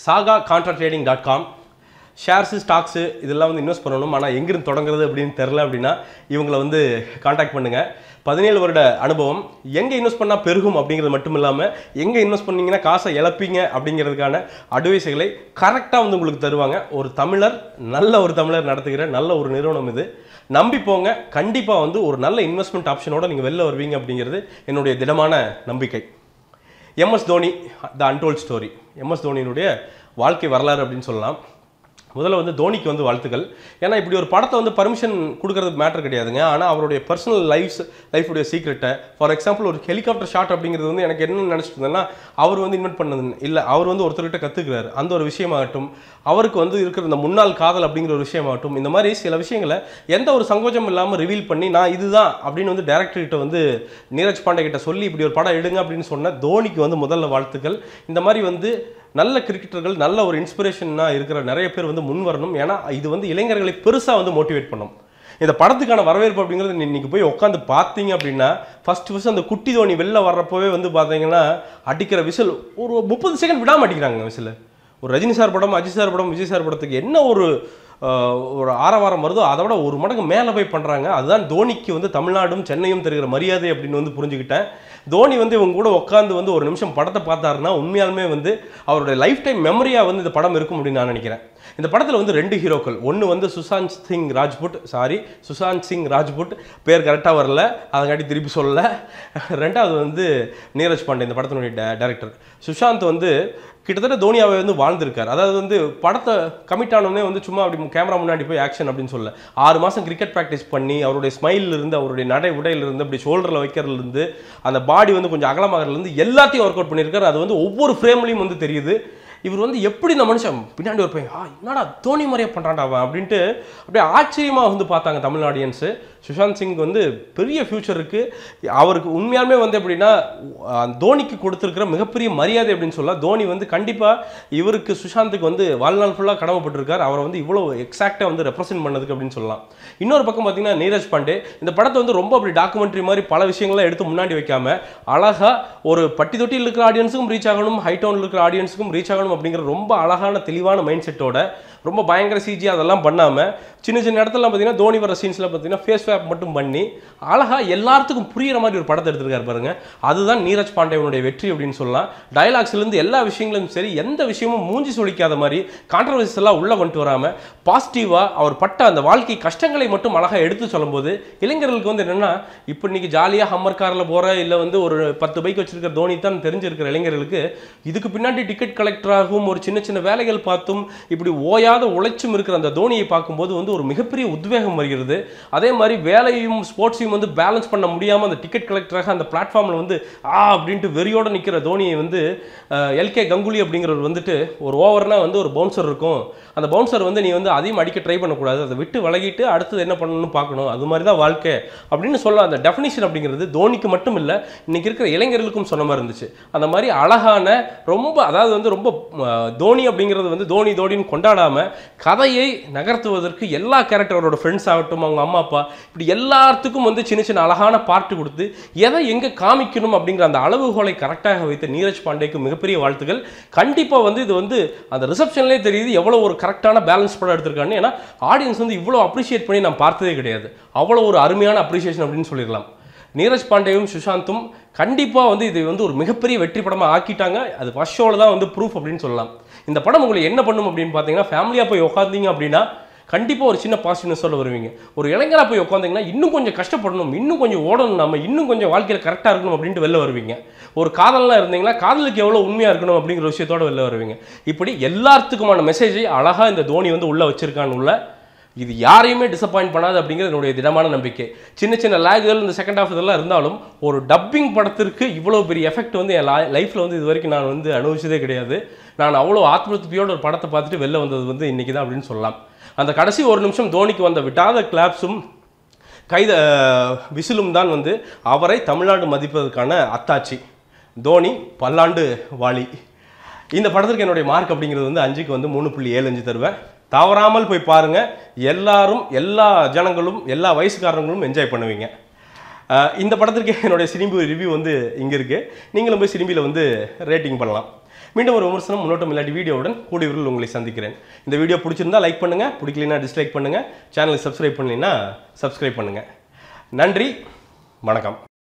சாகா contract trading dot com shares stocks இதெல்லாம் வந்து invest பண்ணணும் ஆனால் எங்கிருந்து தொடங்குறது அப்படின்னு தெரில அப்படின்னா இவங்களை வந்து காண்டாக்ட் பண்ணுங்கள் பதினேழு வருட அனுபவம் எங்கே இன்வெஸ்ட் பண்ணால் பெருகும் அப்படிங்கிறது மட்டும் இல்லாமல் எங்கே இன்வெஸ்ட் பண்ணீங்கன்னா காசை இழப்பீங்க அப்படிங்கிறதுக்கான அட்வைஸுகளை கரெக்டாக வந்து உங்களுக்கு தருவாங்க ஒரு தமிழர் நல்ல ஒரு தமிழர் நடத்துகிற நல்ல ஒரு நிறுவனம் இது நம்பி போங்க கண்டிப்பாக வந்து ஒரு நல்ல இன்வெஸ்ட்மெண்ட் ஆப்ஷனோட நீங்கள் வெளில வருவீங்க அப்படிங்கிறது என்னுடைய திடமான நம்பிக்கை MS Dhoni the untold story MS தோனியினுடைய வாழ்க்கை வரலாறு அப்படின்னு சொல்லலாம் முதல்ல வந்து தோனிக்கு வந்து வாழ்த்துக்கள் ஏன்னா இப்படி ஒரு படத்தை வந்து பர்மிஷன் கொடுக்கறது மேட்டர் கிடையாதுங்க ஆனால் அவருடைய பர்சனல் லைஃப்ஸ் லைஃபுடைய சீக்ரெட்டை ஃபார் எக்ஸாம்பிள் ஒரு ஹெலிகாப்டர் ஷாட் அப்படிங்கிறது வந்து எனக்கு என்ன நினச்சிட்டு இருந்தேன்னா அவர் வந்து இன்வென்ட் பண்ணது இல்லை அவர் வந்து ஒருத்தர்கிட்ட கற்றுக்கிறாரு அந்த ஒரு விஷயமாகட்டும் அவருக்கு வந்து இருக்கிற இந்த முன்னாள் காதல் அப்படிங்கிற ஒரு விஷயமாகட்டும் இந்த மாதிரி சில விஷயங்களை எந்த ஒரு சங்கோஜம் இல்லாமல் ரிவீல் பண்ணி நான் இதுதான் அப்படின்னு வந்து டேரக்டர்கிட்ட வந்து நீரஜ் பாண்டே கிட்ட சொல்லி இப்படி ஒரு படம் எடுங்க அப்படின்னு சொன்ன தோனிக்கு வந்து முதல்ல வாழ்த்துக்கள் இந்த மாதிரி வந்து நல்ல கிரிக்கெட்டர்கள் நல்ல ஒரு இன்ஸ்பிரேஷனாக இருக்கிற நிறைய பேர் வந்து முன் வரணும் ஏன்னா இது வந்து இளைஞர்களை பெருசாக வந்து மோட்டிவேட் பண்ணும் இந்த படத்துக்கான வரவேற்பு அப்படிங்கிறது நீ இன்னைக்கு போய் உட்காந்து பார்த்தீங்க அப்படின்னா ஃபர்ஸ்ட் ஃபர்ஸ்ட் அந்த குட்டி தோனி வெளில வர்றப்போவே வந்து பார்த்தீங்கன்னா அடிக்கிற விசில் ஒரு முப்பது செகண்ட் விடாம அடிக்கிறாங்க விசில் ஒரு ரஜினி சார் படம் அஜித் சார் படம் விஜய் சார் படத்துக்கு என்ன ஒரு ஆஹ், ஒரு ஆரவாரம் வருதோ அதை விட ஒரு மடங்கு மேலே போய் பண்ணுறாங்க அதுதான் தோனிக்கு வந்து தமிழ்நாடும் சென்னையும் தருகிற மரியாதை அப்படின்னு வந்து புரிஞ்சுக்கிட்டேன் தோனி வந்து இவங்க கூட உட்காந்து வந்து ஒரு நிமிஷம் படத்தை பார்த்தாருன்னா உண்மையாலுமே வந்து அவருடைய லைஃப் டைம் மெமரியாக வந்து இந்த படம் இருக்கும் அப்படின்னு நான் நினைக்கிறேன் இந்த படத்தில் வந்து ரெண்டு ஹீரோக்கள் ஒன்று வந்து சுஷாந்த் சிங் ராஜ்புட் சாரி சுஷாந்த் சிங் ராஜ்புட் பேர் கரெக்டாக வரல அதங்காட்டி திருப்பி சொல்லல ரெண்டாவது வந்து நீரஜ் பாண்டே இந்த படத்தினுடைய டைரக்டர் சுஷாந்த் வந்து கிட்டத்தட்ட தோனியாவை வந்து வாழ்ந்திருக்கார் அதாவது வந்து படத்தை கமிட் ஆனோடனே வந்து சும்மா அப்படி கேமரா முன்னாடி போய் ஆக்ஷன் அப்படின்னு சொல்ல ஆறு மாதம் கிரிக்கெட் ப்ராக்டிஸ் பண்ணி அவருடைய ஸ்மைல்ல இருந்து அவருடைய நடை உடையில இருந்து அப்படி ஷோல்டரில் வைக்கிறதுல இருந்து அந்த பாடி வந்து கொஞ்சம் அகலமாகறதுல இருந்து எல்லாத்தையும் ஒர்க் அவுட் பண்ணியிருக்காரு அது வந்து ஒவ்வொரு ஃப்ரேம்லையும் வந்து தெரியுது இவர் வந்து எப்படி இந்த மனுஷன் பின்னாடி ஒரு பையன் ஆ என்னடா தோனி மாதிரியே பண்ணுறான்டா அவன் அப்படின்ட்டு அப்படியே ஆச்சரியமாக வந்து பார்த்தாங்க தமிழ் ஆடியன்ஸு சுஷாந்த் சிங் வந்து பெரிய ஃபியூச்சர் இருக்குது அவருக்கு உண்மையாலுமே வந்து எப்படின்னா அஹ், தோனிக்கு கொடுத்துருக்கிற மிகப்பெரிய மரியாதை அப்படின்னு சொல்லலாம் தோனி வந்து கண்டிப்பாக இவருக்கு சுஷாந்துக்கு வந்து வாழ்நாள் ஃபுல்லாக கடமைப்பட்டிருக்கார் அவரை வந்து இவ்வளோ எக்ஸாக்டாக வந்து ரெப்ரசென்ட் பண்ணதுக்கு அப்படின்னு சொல்லலாம் இன்னொரு பக்கம் பார்த்தீங்கன்னா நீரஜ் பாண்டே இந்த படத்தை வந்து ரொம்ப அப்படி டாக்குமெண்ட்ரி மாதிரி பல விஷயங்கள்லாம் எடுத்து முன்னாடி வைக்காம அழகா ஒரு பட்டி தொட்டியில் இருக்கிற ஆடியன்ஸுக்கும் ரீச் ஆகணும் ஹை டவுனில் இருக்கிற ஆடியன்ஸுக்கும் ரீச் ஆகணும் அப்படிங்கிற ரொம்ப அழகான தெளிவான மைண்ட் செட்டோட ரொம்ப பயங்கர சிஜி அதெல்லாம் பண்ணாமல் சின்ன சின்ன இடத்துலலாம் பார்த்தீங்கன்னா தோனி வர சீன்ஸ்லாம் பார்த்தீங்கன்னா ஃபேஸ் வேப் மட்டும் பண்ணி அழகா எல்லாத்துக்கும் புரியிற மாதிரி ஒரு படத்தை எடுத்திருக்காரு பாருங்க அதுதான் நீரஜ் பாண்டேவனுடைய வெற்றி அப்படின்னு சொல்லலாம் டயலாக்ஸ்லேருந்து எல்லா விஷயங்களும் சரி எந்த விஷயமும் மூஞ்சி சொலிக்காத மாதிரி கான்ட்ரவர்சிஸ் எல்லாம் உள்ளே கொண்டு வராமல் பாசிட்டிவாக அவர் பட்ட அந்த வாழ்க்கை கஷ்டங்களை மட்டும் அழகாக எடுத்து சொல்லும்போது இளைஞர்களுக்கு வந்து என்னென்னா இப்போ இன்னைக்கு ஜாலியாக ஹம்மர் காரில் போகிற இல்லை வந்து ஒரு பத்து பைக் வச்சிருக்கிற தோனி தான் தெரிஞ்சிருக்கிற இளைஞர்களுக்கு இதுக்கு பின்னாடி டிக்கெட் கலெக்டராகவும் ஒரு சின்ன சின்ன வேலைகள் பார்த்தும் இப்படி ஓயாத உழைச்சும் இருக்கிற அந்த தோனியை பார்க்கும்போது வந்து ஒரு மிகப்பெரிய உத்வேகம் வருகிறது அதே மாதிரி வேலையும் ஸ்போர்ட்ஸையும் வந்து பேலன்ஸ் பண்ண முடியாமல் அந்த டிக்கெட் கலெக்டராக அந்த பிளாட்ஃபார்மில் வந்து ஆ அப்படின்ட்டு வெறியோட நிற்கிற தோனியை வந்து எல்கே கங்குலி அப்படிங்கிறவர் வந்துட்டு ஒரு ஓவர்னா வந்து ஒரு பவுன்சர் இருக்கும் அந்த பவுன்சர் வந்து நீ வந்து அதையும் அடிக்க ட்ரை பண்ணக்கூடாது அதை விட்டு விலகிட்டு அடுத்தது என்ன பண்ணணும்னு பார்க்கணும் அது மாதிரி தான் வாழ்க்கை அப்படின்னு சொல்ல அந்த டெஃபினிஷன் அப்படிங்கிறது தோனிக்கு மட்டும் இல்லை இன்னைக்கு இருக்கிற இளைஞர்களுக்கும் சொன்ன மாதிரி இருந்துச்சு அந்த மாதிரி அழகான ரொம்ப அதாவது வந்து ரொம்ப ம, தோனி அப்படிங்கிறது வந்து தோனி தோனின்னு கொண்டாடாம கதையை நகர்த்துவதற்கு எல்லா கேரக்டரோட ஃப்ரெண்ட்ஸ் ஆகட்டும் அவங்க அம்மா அப்பா இப்படி எல்லாத்துக்கும் வந்து சின்ன சின்ன அழகான பார்ட்டு கொடுத்து எதை எங்கே காமிக்கணும் அப்படிங்கிற அந்த அளவுகோலை கரெக்டாக வைத்த நீரஜ் பாண்டேக்கு மிகப்பெரிய வாழ்த்துக்கள் கண்டிப்பாக வந்து இது வந்து அந்த ரிசப்ஷன்லேயே தெரியுது எவ்வளோ ஒரு கரெக்டான பேலன்ஸ் படம் எடுத்திருக்கான்னு ஏன்னா ஆடியன்ஸ் வந்து இவ்வளோ அப்ரிஷியேட் பண்ணி நான் பார்த்ததே கிடையாது அவ்வளோ ஒரு அருமையான அப்ரிஷியேஷன் அப்படின்னு சொல்லிடலாம் நீரஜ் பாண்டேயும் சுஷாந்தும் கண்டிப்பாக வந்து இது வந்து ஒரு மிகப்பெரிய வெற்றி படமாக ஆக்கிட்டாங்க அது ஃபர்ஸ்ட் ஷோவில் தான் வந்து ப்ரூஃப் அப்படின்னு சொல்லலாம் இந்த படம் உங்களை என்ன பண்ணும் அப்படின்னு பார்த்தீங்கன்னா ஃபேமிலியாக போய் உட்காந்தீங்க அப்படின்னா கண்டிப்பாக ஒரு சின்ன பாசிட்டிவ்னஸ் சொல்ல வருவீங்க ஒரு இளைஞராக போய் உட்காந்தீங்கன்னா இன்னும் கொஞ்சம் கஷ்டப்படணும் இன்னும் கொஞ்சம் ஓடணும் நம்ம இன்னும் கொஞ்சம் வாழ்க்கையில் கரெக்டாக இருக்கணும் அப்படின்ட்டு வெளில வருவீங்க ஒரு காதல்லாம் இருந்தீங்கன்னா காதலுக்கு எவ்வளோ உண்மையாக இருக்கணும் அப்படிங்கிற விஷயத்தோட வெளில வருவீங்க இப்படி எல்லாத்துக்குமான மெசேஜை அழகாக இந்த தோனி வந்து உள்ளே வச்சிருக்கான்னு உள்ள இது யாரையுமே டிசப்பாயிண்ட் பண்ணாது அப்படிங்கிறது என்னுடைய திடமான நம்பிக்கை சின்ன சின்ன லேகுகள் இந்த செகண்ட் ஹாஃப் இதெல்லாம் இருந்தாலும் ஒரு டப்பிங் படத்திற்கு இவ்வளோ பெரிய எஃபெக்ட் வந்து என் லைஃப்பில் வந்து இது வரைக்கும் நான் வந்து அனுபவிச்சதே கிடையாது நான் அவ்வளோ ஆத்ம திருப்தியோட ஒரு படத்தை பார்த்துட்டு வெளில வந்தது வந்து இன்றைக்கி தான் அப்படின்னு சொல்லலாம் அந்த கடைசி ஒரு நிமிஷம் தோனிக்கு வந்த விட்டாத கிளாப்ஸும் கைத விசிலும் தான் வந்து அவரை தமிழ்நாடு மதிப்பதற்கான அத்தாட்சி தோனி பல்லாண்டு வாலி இந்த படத்திற்கு என்னுடைய மார்க் அப்படிங்கிறது வந்து அஞ்சுக்கு வந்து மூணு புள்ளி ஏழு அஞ்சு தருவேன் தவறாமல் போய் பாருங்க எல்லாரும் எல்லா ஜனங்களும் எல்லா வயசுக்காரங்களும் என்ஜாய் பண்ணுவீங்க அஹ் இந்த படத்திற்கு என்னுடைய சினிம்பி ரிவ்யூ வந்து இங்கே இருக்குது நீங்களும் போய் சினிம்பியில் வந்து ரேட்டிங் பண்ணலாம் மீண்டும் ஒரு விமர்சனம் முன்னோட்டம் இல்லாட்டி வீடியோவுடன் கூடிய விரைவில் உங்களை சந்திக்கிறேன் இந்த வீடியோ பிடிச்சிருந்தா லைக் பண்ணுங்கள் பிடிக்கலைன்னா டிஸ்லைக் பண்ணுங்கள் சேனலை சப்ஸ்கிரைப் பண்ணலைன்னா சப்ஸ்கிரைப் பண்ணுங்கள் நன்றி வணக்கம்